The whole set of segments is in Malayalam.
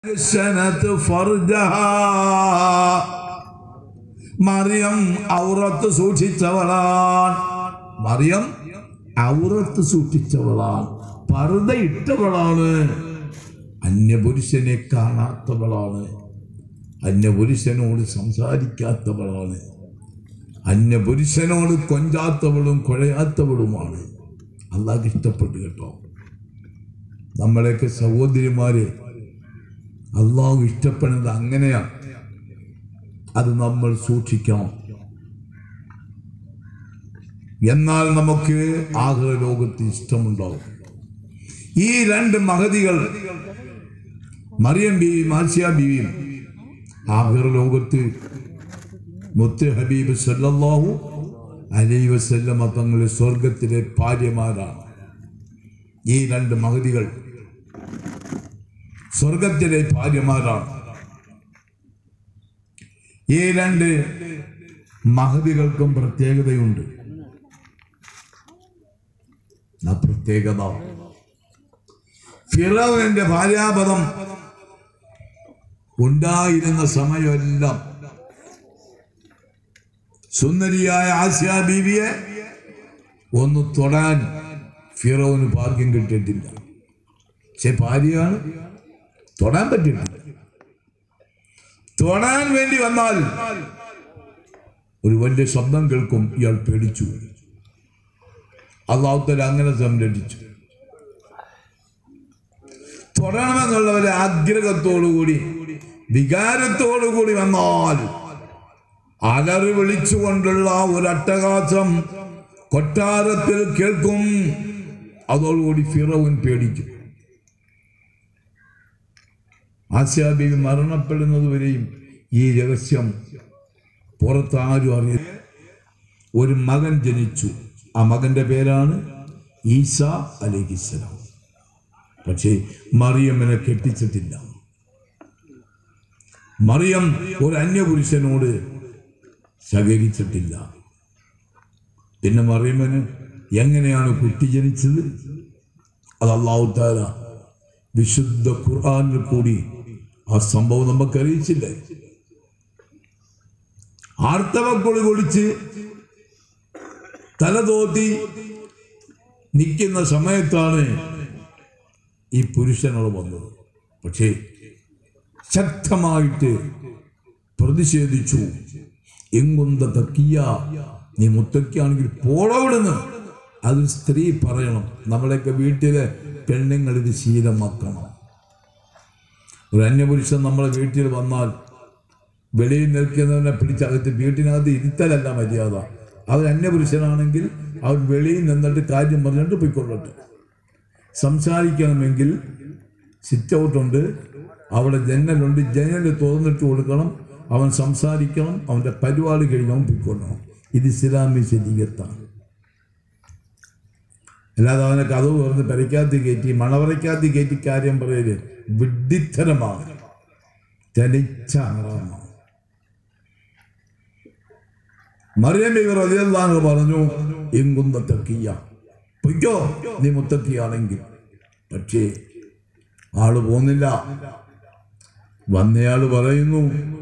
حسنت فرجها മറിയം ഔറത്ത് സൂക്ഷിച്ചവളാണ് മറിയം ഔറത്ത് സൂക്ഷിച്ചവളാണ് പർദ്ദ ഇട്ടവളാണ് അന്യപുരുഷനെ കാണാത്തവളാണ് അന്യപുരുഷനോട് സംസാരിക്കാത്തവളാണ് അന്യപുരുഷനോട് കൊഞ്ചാത്തവളും കുഴയാത്തവളുമാണ് അള്ളാഹ് ഇഷ്ടപ്പെട്ടു കേട്ടോ നമ്മളെയൊക്കെ സഹോദരിമാരെ അള്ളാഹു ഇഷ്ടപ്പെടുന്നത് അങ്ങനെയാണ് അത് നമ്മൾ സൂക്ഷിക്കണം എന്നാൽ നമുക്ക് ആഗ്രഹ ലോകത്ത് ഇഷ്ടമുണ്ടാവും ഈ രണ്ട് മഹതികൾ മറിയം ബീവിയും ആസിയ ബീവിയും ആഗ്രഹ ലോകത്ത് മുത്ത് ഹബീബ് സല്ലല്ലാഹു അലൈഹി വസല്ലമ തങ്ങളുടെ സ്വർഗത്തിലെ ഭാര്യമാരാണ് ഈ രണ്ട് മഹതികൾ സ്വർഗത്തിലെ ഭാര്യമാരാണ് ഈ രണ്ട് മഹതികൾക്കും പ്രത്യേകതയുണ്ട് ആ പ്രത്യേകത ഫിറോവിന്റെ ഭാര്യാപദം ഉണ്ടായിരുന്ന സമയമെല്ലാം സുന്ദരിയായ ആസിയ ബീവിയെ ഒന്ന് തൊടാൻ ഫിറോവിന് ഭാഗ്യം കിട്ടിയിട്ടില്ല പക്ഷെ ഭാര്യയാണ് തൊടാൻ പറ്റില്ല തൊടാൻ വേണ്ടി വന്നാൽ ഒരു വലിയ ശബ്ദം കേൾക്കും ഇയാൾ പേടിച്ചു അള്ളാഹുത്തല അങ്ങനെ സംരക്ഷിച്ചു തൊടണമെന്നുള്ളവരെ ആഗ്രഹത്തോടുകൂടി വികാരത്തോടുകൂടി വന്നാൽ അലറി വിളിച്ചുകൊണ്ടുള്ള ഒരു അട്ടഹാസം കൊട്ടാരത്തിൽ കേൾക്കും അതോടുകൂടി ഫിറോവൻ പേടിക്കും ആസ്യാബീവി മരണപ്പെടുന്നത് വരെയും ഈ രഹസ്യം പുറത്താരും അറിയ ഒരു മകൻ ജനിച്ചു ആ മകന്റെ പേരാണ് ഈസ അലഹിസ്സലാം പക്ഷേ മറിയമ്മനെ കെട്ടിച്ചിട്ടില്ല മറിയം ഒരു അന്യപുരുഷനോട് സഹകരിച്ചിട്ടില്ല പിന്നെ മറിയമ്മന് എങ്ങനെയാണ് കുട്ടി ജനിച്ചത് അത് അള്ളാഹു താല വിശുദ്ധ ഖുർആാനിൽ കൂടി ആ സംഭവം നമുക്ക് അറിയിച്ചില്ലേ ആർത്തവക്കൊളി കൊളിച്ച് തലതോത്തി നിൽക്കുന്ന സമയത്താണ് ഈ പുരുഷനോട് വന്നത് പക്ഷേ ശക്തമായിട്ട് പ്രതിഷേധിച്ചു എങ്കുന്ത തക്കിയ നീ മുത്തക്കിയാണെങ്കിൽ പോടവിടുന്ന് അത് സ്ത്രീ പറയണം നമ്മളെയൊക്കെ വീട്ടിലെ പെണ്ണുങ്ങൾ ഇത് ശീലമാക്കണം ഒരു അന്യപുരുഷൻ നമ്മളെ വീട്ടിൽ വന്നാൽ വെളിയിൽ നിൽക്കുന്നവനെ പിടിച്ചകത്ത് വീട്ടിനകത്ത് ഇരുത്തലല്ല മര്യാദ അവർ അന്യപുരുഷനാണെങ്കിൽ അവർ വെളിയിൽ നിന്നിട്ട് കാര്യം പറഞ്ഞിട്ട് പോയിക്കൊള്ളട്ടെ സംസാരിക്കണമെങ്കിൽ സിറ്റ് ഔട്ടുണ്ട് അവിടെ ജനലുണ്ട് ജനൽ തുറന്നിട്ട് കൊടുക്കണം അവൻ സംസാരിക്കണം അവൻ്റെ പരിപാടി കഴിഞ്ഞവൻ പോയിക്കൊള്ളണം ഇത് ഇസ്ലാമി ശരീരത്താണ് അല്ലാതെ അവനെ കഥവ് തുറന്ന് പെരയ്ക്കകത്ത് കയറ്റി മണവറയ്ക്കകത്ത് കയറ്റി കാര്യം പറയല് വിഡ്ഢിത്തരമാണ് ചലിച്ച ഹറാമാണ് മറിയം ഇവർ അതിയല്ലാന്ന് പറഞ്ഞു എങ്കുന്ന തക്കിയ പൊയ്ക്കോ നീ മുത്തക്കിയാണെങ്കിൽ പക്ഷേ ആള് പോന്നില്ല വന്നയാള് പറയുന്നു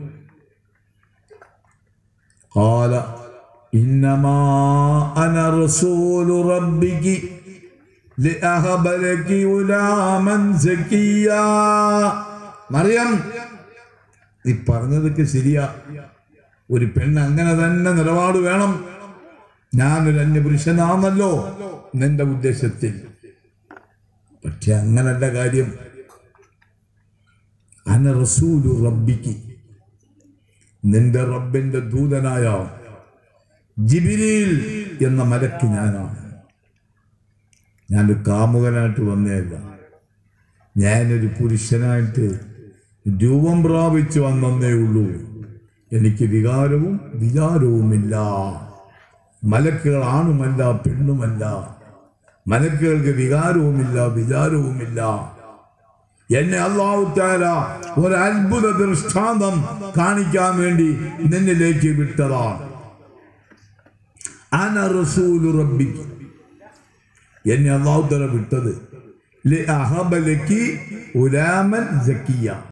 قال إنما أنا رسول ربك لأهب لك غلاما زكيا മറിയം നീ പറഞ്ഞതൊക്കെ ശരിയാ ഒരു പെണ്ണ് അങ്ങനെ തന്നെ നിലപാട് വേണം ഞാനൊരു അന്യപുരുഷനാണല്ലോ നിന്റെ ഉദ്ദേശത്തിൽ പക്ഷെ അങ്ങനല്ല കാര്യം അന റസൂലു റബ്ബിക്ക് നിന്റെ റബ്ബിന്റെ ദൂതനായ ജിബിരിൽ എന്ന മലക്ക് ഞാനാണ് ഞാനൊരു കാമുകനായിട്ട് വന്നതല്ല ഞാനൊരു പുരുഷനായിട്ട് രൂപം പ്രാപിച്ചു വന്നേ ഉള്ളൂ എനിക്ക് വികാരവും വിചാരവുമില്ല മലക്കുകൾ ആണുമല്ല പെണ്ണുമല്ല മലക്കുകൾക്ക് വികാരവുമില്ല വിചാരവുമില്ല എന്നെ അള്ളാഹുത്താല ഒരു അത്ഭുത ദൃഷ്ടാന്തം കാണിക്കാൻ വേണ്ടി നിന്നിലേക്ക് വിട്ടതാണ് അന റസൂലു റബ്ബിക്ക് എന്നെ അള്ളാഹുത്താല വിട്ടത് ലി അഹബലക്കി ഉലാമൻ സക്കിയ